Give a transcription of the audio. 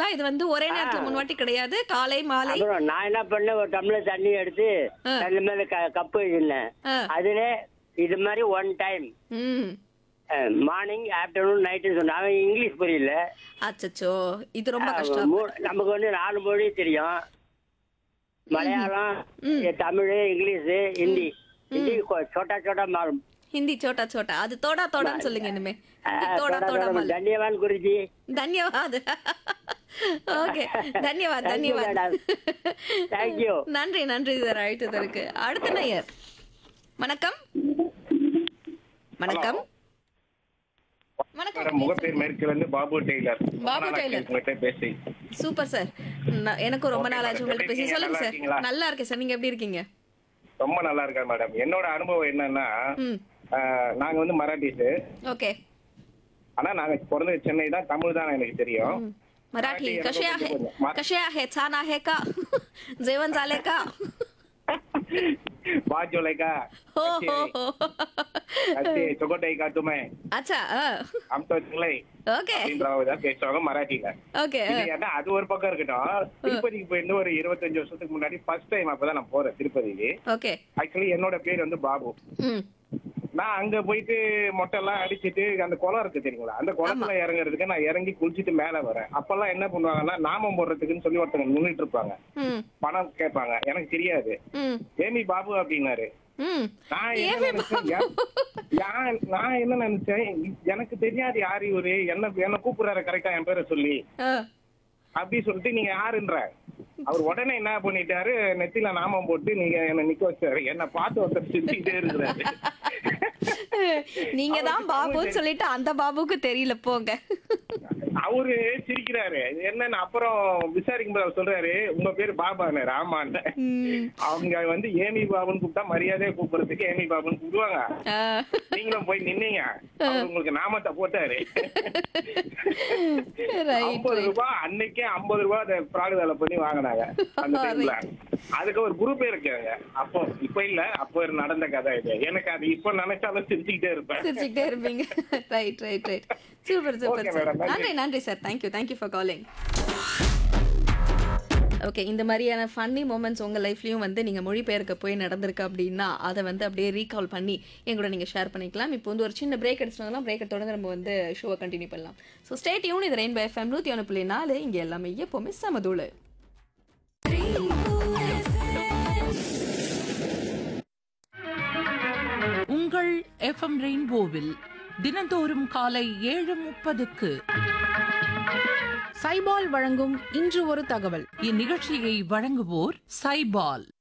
இது வந்து ஒரே நேரத்துல மூணு வாட்டி கிடையாது காலை மாலை அப்புறம் நான் என்ன பண்ணேன் ஒரு டம்ளர் தண்ணி எடுத்து ஆ. தண்ணி மேல க- கப்பு வச்சிருந்தேன் ஆ. அதுல இது மாதிரி ஒன் டைம் ம் மார்னிங் ஆஃப்டர்நூன் நைட்டு சொன்னேன் அவன் இங்கிலீஷ் புரியல அச்சச்சோ இது ரொம்ப கஷ்டம் மூ- நமக்கு வந்து நாலு மொழி தெரியும் மலையாளம் ம். எ- தமிழ் இங்கிலீஷ் ஹிந்தி ஹிந்தி கொ- சோட்டா சோட்டா மாறும் ஹிந்தி சோட்டா சோட்டா அது தோடா தோடான்னு சொல்லுங்க இனிமே ஹிந்தி தோடா தோடா மால் தன்யவான் குறிச்சி தன்யவாத் ஓகே தன்யவாத் Thank you, தன்யவாத் madam. Thank you. நன்றி நன்றி சார் அழைத்ததற்கு அடுத்த நேயர் வணக்கம் வணக்கம் வணக்கம் மேடம் முகப்பேர் மேற்குல இருந்து பாபு டெய்லர் பாபு ரொம்ப நாளா டெய்லர். உங்ககிட்ட பேசி சூப்பர் சார் நான் எனக்கும் ரொம்ப Okay, நாள் ஆச்சு madam. உங்கள்ட்ட பேசி எப்படி சொல்லுங்க நல்லா சார் இருக்கீங்களா? நல்லா இருக்கேன் சார் நீங்க எப்படி இருக்கீங்க ரொம்ப நல்லா இருக்கேன் மேடம் என்னோட அனுபவம் என்னன்னா ம் ஆஹ், நாங்க வந்து மராட்டிஸ் ஓகே ஆனா நாங்க பிறந்தது சென்னை தான் தமிழ் தான் எனக்கு தெரியும் मराठी मराठी कसे याला आहे बोलतो बोलतो. मा- कसे आहे छान आहे का जेवण झाले का बाजोले का हो हो हो अच्छे चोकोटाई का तुम्हें अच्छा हम तो चले ஓகே அப்படின்றதான் பேசுவாங்க மராட்டியில ஓகே இது ஏன்னா அது ஒரு பக்கம் இருக்கட்டும் திருப்பதிக்கு போயிருந்து ஒரு இருபத்தஞ்சு வருஷத்துக்கு முன்னாடி ஃபர்ஸ்ட் டைம் அப்பதான் நான் போறேன் திருப்பதிக்கு ஓகே ஆக்சுவலி என்னோட பேர் வந்து பாபு ம் நான் அங்க போயிட்டு மொட்டை எல்லாம் அடிச்சிட்டு அந்த குளம் இருக்கு தெரியுங்களா அந்த குளத்துல இறங்குறதுக்கு நான் இறங்கி குளிச்சிட்டு மேல வரேன் அப்பெல்லாம் என்ன பண்ணுவாங்கன்னா நாமம் போடுறதுக்குன்னு சொல்லி ஒருத்தங்க நின்னுட்டு இருப்பாங்க ம் பணம் கேட்பாங்க எனக்கு தெரியாது ம் ஏமி பாபு அப்படின்னாரு ம் நான் என்ன ஏமி நினைச்சேன் பாபு. யா- நான் என்ன நினைச்சேன் எனக்கு தெரியாது யாரு இவரு என்ன என்ன கூப்பிடுறாரு கரெக்டா என் பேரை சொல்லி ஆ. அப்படி சொல்லிட்டு நீங்க யாருன்ற அவர் உடனே என்ன பண்ணிட்டாரு நெத்தில நாமம் போட்டு நீங்க என்ன நிக்க வச்சாரு என்ன பார்த்து ஒருத்தர் சிரிச்சுக்கிட்டே இருக்கிறாரு நீங்க தான் பாபுன்னு சொல்லிட்டு அந்த பாபுக்கு தெரியல போங்க அவரு சிரிக்கிறாரு என்னன்னு அப்புறம் விசாரிக்கும் போது அவர் சொல்றாரு உங்க பேரு பாபான்னு ராமான்னு ம். அவங்க வந்து ஏமி பாபுன்னு கூப்பிட்டா மரியாதையா கூப்பிடுறதுக்கு ஏமி பாபுன்னு கூப்பிடுவாங்க ஆ. நீங்களும் போய் நின்னீங்க அவர் உங்களுக்கு நாமத்தை போட்டாரு Right, ஐம்பது right. ரூபாய் அன்னைக்கே ஐம்பது ரூபாய் அதை ஃப்ராடு வேலை பண்ணி வாங்கினாங்க அந்த டைம்ல அதுக்கு ஒரு குரூப் இருக்காங்க அப்போ இப்ப இல்ல அப்போ நடந்த கதை இது எனக்கு அது இப்ப நினைச்சாலும் சிரிச்சுக்கிட்டே இருப்பேன் சிரிச்சுக்கிட்டே இருப்பீங்க right right right super super Okay, sir madam, நன்றி. நன்றி நன்றி sir thank you thank you for calling okay இந்த மாதிரியான ஃபன்னி மூமெண்ட்ஸ் உங்கள் லைஃப்லையும் வந்து நீங்கள் மொழிபெயர்க்க போய் நடந்திருக்கு அப்படின்னா அதை வந்து அப்படியே ரீகால் பண்ணி எங்களோட நீங்கள் ஷேர் பண்ணிக்கலாம் இப்போ வந்து ஒரு சின்ன பிரேக் எடுத்துட்டோம்னா பிரேக்கை தொடர்ந்து நம்ம வந்து ஷோவை கண்டினியூ பண்ணலாம் ஸோ ஸ்டேட் யூன் இது ரெயின்போ எஃப்எம் நூற்றி ஒன்று புள்ளி நாலு இங்கே எல்லாமே எப்போவுமே சமதூளு உங்கள் எஃப்எம் ரெயின்போவில் தினந்தோறும் காலை ஏழு முப்பதுக்கு சைபால் வழங்கும் இன்று ஒரு தகவல் இந்நிகழ்ச்சியை வழங்குவோர் சைபால்